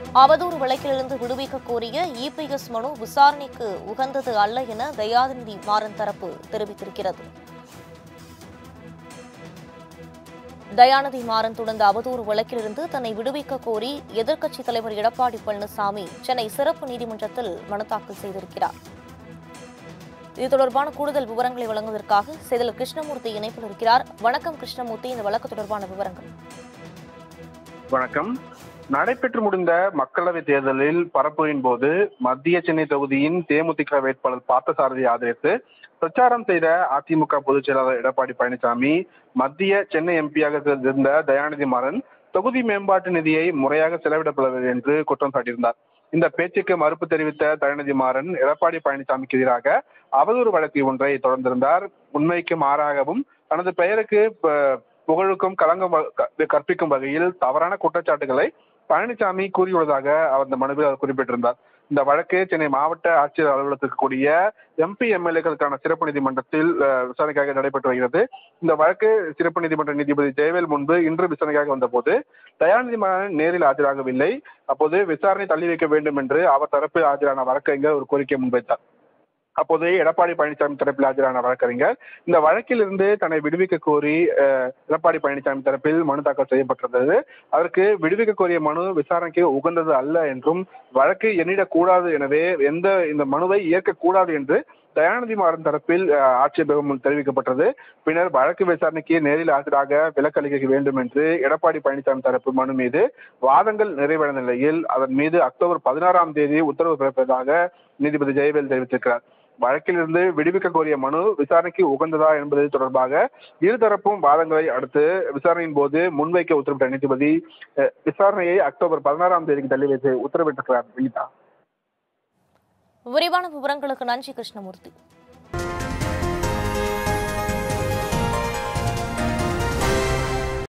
அவதூறு வழக்கிலிருந்து விடுவிக்க கோரிய இபிஎஸ் மனு விசாரணைக்கு உகந்தது அல்ல என தயாநிதி மாறன் தரப்பு தெரிவித்திருக்கிறது தயாநிதி மாறன் தொடர்ந்த அவதூறு வழக்கிலிருந்து தன்னை விடுவிக்க கோரி எதிர்க்கட்சித் தலைவர் எடப்பாடி பழனிசாமி சென்னை சிறப்பு நீதிமன்றத்தில் மனு தாக்கல் செய்திருக்கிறார் இது தொடர்பான கூடுதல் விவரங்களை வழங்குவதற்காக செய்தியாளர் கிருஷ்ணமூர்த்தி இணைப்பில் இருக்கிறார் வணக்கம் கிருஷ்ணமூர்த்தி இந்த வழக்கு தொடர்பான விவரங்கள் வணக்கம் நடைபெற்று முடிந்த மக்களவை தேர்தலில் பரப்புரையின் போது மத்திய சென்னை தொகுதியின் தேமுதிக வேட்பாளர் பார்த்தசாரதி ஆதரித்து பிரச்சாரம் செய்த அதிமுக பொதுச் செயலாளர் எடப்பாடி பழனிசாமி மத்திய சென்னை எம்பியாக இருந்த தயாநிதி மாறன் தொகுதி மேம்பாட்டு நிதியை முறையாக செலவிடப்படவில்லை என்று குற்றம் சாட்டியிருந்தார் இந்த பேச்சுக்கு மறுப்பு தெரிவித்த தயாநிதி மாறன் எடப்பாடி பழனிசாமிக்கு எதிராக அவதூறு வழக்கு ஒன்றை தொடர்ந்திருந்தார் உண்மைக்கு மாறாகவும் தனது பெயருக்கு ப- புகழுக்கும் களங்கம் வ- க- கற்பிக்கும் வகையில் தவறான குற்றச்சாட்டுகளை பழனிசாமி கூறியுள்ளதாக அவர் இந்த மனுவில் அவர் குறிப்பிட்டிருந்தார் இந்த வழக்கு சென்னை மாவட்ட ஆட்சியர் அலுவலகத்திற்கு கூடிய எம்பி எம்எல்ஏக்களுக்கான சிறப்பு நீதிமன்றத்தில் அஹ், விசாரணைக்காக நடைபெற்று வருகிறது இந்த வழக்கு சிறப்பு நீதிமன்ற நீதிபதி ஜெயவேல் முன்பு இன்று விசாரணைக்காக வந்தபோது தயாநிதி மாறன் நேரில் ஆஜராகவில்லை அப்போது விசாரணை தள்ளி வைக்க வேண்டும் என்று அவர் தரப்பில் ஆஜரான வழக்கறிஞர் ஒரு கோரிக்கை முன்வைத்தார் அப்போது எடப்பாடி பழனிசாமி தரப்பில் ஆஜரான வழக்கறிஞர் இந்த வழக்கிலிருந்து தன்னை விடுவிக்க கோரி அஹ், எடப்பாடி பழனிசாமி தரப்பில் மனு தாக்கல் செய்யப்பட்டிருந்தது அதற்கு விடுவிக்க கோரிய மனு விசாரணைக்கு உகந்தது அல்ல என்றும் வழக்கு எண்ணிடக்கூடாது எனவே எந்த இந்த மனுவை ஏற்கக்கூடாது என்று தயாநிதி மாறன் தரப்பில் அஹ், ஆட்சேபம் தெரிவிக்கப்பட்டது பின்னர் வழக்கு விசாரணைக்கு நேரில் ஆஜராக விலக்களிக்க வேண்டும் என்று எடப்பாடி பழனிசாமி தரப்பு மனு மீது வாதங்கள் நிறைவடைந்த நிலையில் அதன் மீது அக்டோபர் பதினாறாம் தேதி உத்தரவு பிறப்பதாக நீதிபதி ஜெயவேல் தெரிவித்திருக்கிறார் வழக்கிலிருந்து விடுவிக்க கோரிய மனு விசாரணைக்கு உகந்ததா என்பது தொடர்பாக இருதரப்பும் வாதங்களை அடுத்து விசாரணையின் போது முன்வைக்க உத்தரவிட்ட நீதிபதி அஹ், விசாரணையை அக்டோபர் பதினாறாம் தேதிக்கு தள்ளி வைத்து உத்தரவிட்டிருக்கிறார் வினிதா விரிவான விவரங்களுக்கு நன்றி கிருஷ்ணமூர்த்தி